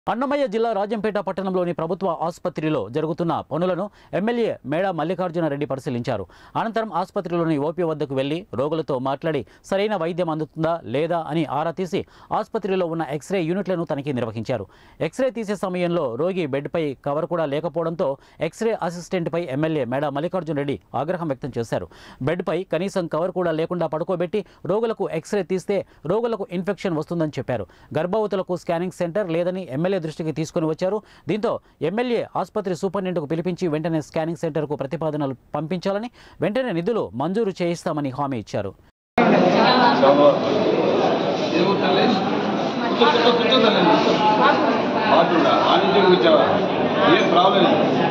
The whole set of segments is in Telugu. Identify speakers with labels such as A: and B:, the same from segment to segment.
A: అన్నమయ్య జిల్లా రాజంపేట పట్టణంలోని ప్రభుత్వ ఆసుపత్రిలో జరుగుతున్న పనులను ఎమ్మెల్యే మేడా మల్లికార్జునరెడ్డి పరిశీలించారు అనంతరం ఆసుపత్రిలోని ఓపీ వద్దకు వెళ్లి రోగులతో మాట్లాడి సరైన వైద్యం అందుతుందా లేదా అని ఆరా తీసి ఆసుపత్రిలో ఉన్న ఎక్స్రే యూనిట్లను తనిఖీ నిర్వహించారు ఎక్స్రే తీసే సమయంలో రోగి బెడ్పై కవర్ కూడా లేకపోవడంతో ఎక్స్రే అసిస్టెంట్పై ఎమ్మెల్యే మేడా మల్లికార్జున రెడ్డి ఆగ్రహం వ్యక్తం చేశారు బెడ్పై కనీసం కవర్ కూడా లేకుండా పడుకోబెట్టి రోగులకు ఎక్స్రే తీస్తే రోగులకు ఇన్ఫెక్షన్ వస్తుందని చెప్పారు గర్భవతులకు స్కానింగ్ సెంటర్ లేదని ఎమ్మెల్యే దృష్టికి తీసుకుని వచ్చారు దీంతో ఎమ్మెల్యే ఆసుపత్రి సూపరింటెండెంట్కు పిలిపించి వెంటనే స్కానింగ్ సెంటర్కు ప్రతిపాదనలు పంపించాలని వెంటనే నిధులు మంజూరు చేయిస్తామని హామీ ఇచ్చారు
B: బాగుందా ఆరోగ్యం కూర్చోవా ఏం ప్రాబ్లం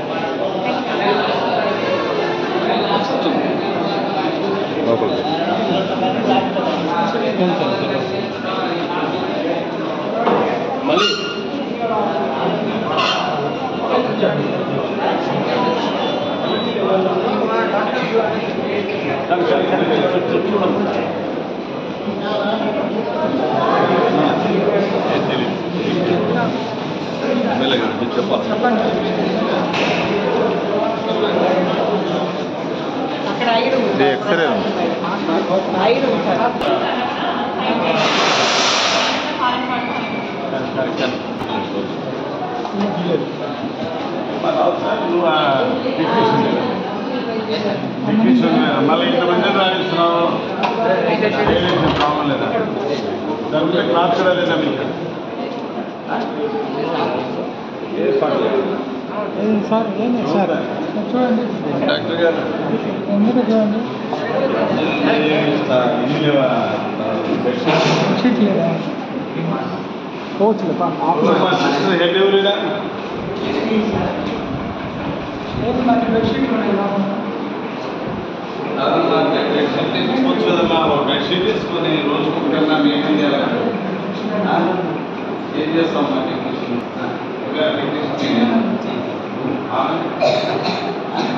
B: మళ్ళీ మెల్లగా మీరు చెప్పాలి ఇది ఎక్స్రే మళ్ళీ ఇంతమంది రాణిస్తున్నావు ప్రాబ్లం లేదా దాని మీద క్లాస్ కూడా లేదా మీకు ఏ పాటలు
C: సార్ ఏంది సార్ చూడండి
B: డాక్టర్ గారు
C: ఎందుకు చూడండి
B: ఇల్లు లేవా
C: షీట్ లేదా కోచ్
B: మా సిస్టర్ హెడ్ ఎవరుగా తీసుకోవచ్చు కదమ్మా ఒక బెడ్షీట్ తీసుకొని రోజు కుక్కన్నా మేము చేయాలి ఆ? ఏం చేస్తాం మా టెక్నీషియన్ టెక్నీషియన్